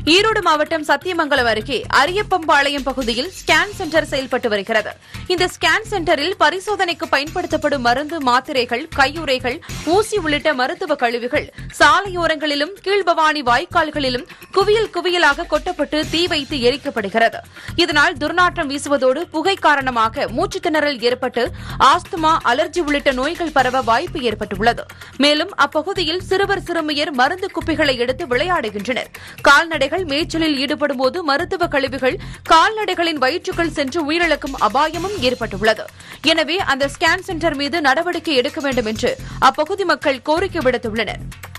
ஈரோடு மாவட்டம் சத்தியமங்கலம் அருகே அரியப்பம்பாளையம் பகுதியில் ஸ்கேன் சென்டர் செயல்பட்டு வருகிறது இந்த ஸ்கேன் சென்டரில் பரிசோதனைக்கு பயன்படுத்தப்படும் மருந்து மாத்திரைகள் கையுறைகள் ஊசி உள்ளிட்ட மருத்துவ கழிவுகள் சாலையோரங்களிலும் கீழ்பவானி வாய்க்கால்களிலும் குவியல் குவியலாக கொட்டப்பட்டு தீ வைத்து எரிக்கப்படுகிறது இதனால் துர்நாற்றம் வீசுவதோடு புகை காரணமாக மூச்சுத் திணறல் ஏற்பட்டு ஆஸ்துமா அலர்ஜி உள்ளிட்ட நோய்கள் பரவ வாய்ப்பு ஏற்பட்டுள்ளது மேலும் அப்பகுதியில் சிறுவர் சிறுமியர் மருந்து குப்பிகளை எடுத்து விளையாடுகின்றனர் கால்நடைகள் மேய்ச்சலில் ஈடுபடும் போது மருத்துவ கழிவுகள் கால்நடைகளின் வயிற்றுக்குள் சென்று உயிரிழக்கும் அபாயமும் ஏற்பட்டுள்ளது எனவே அந்த ஸ்கேன் சென்டர் மீது நடவடிக்கை எடுக்க வேண்டும் என்று அப்பகுதி மக்கள் கோரிக்கை விடுத்துள்ளனர்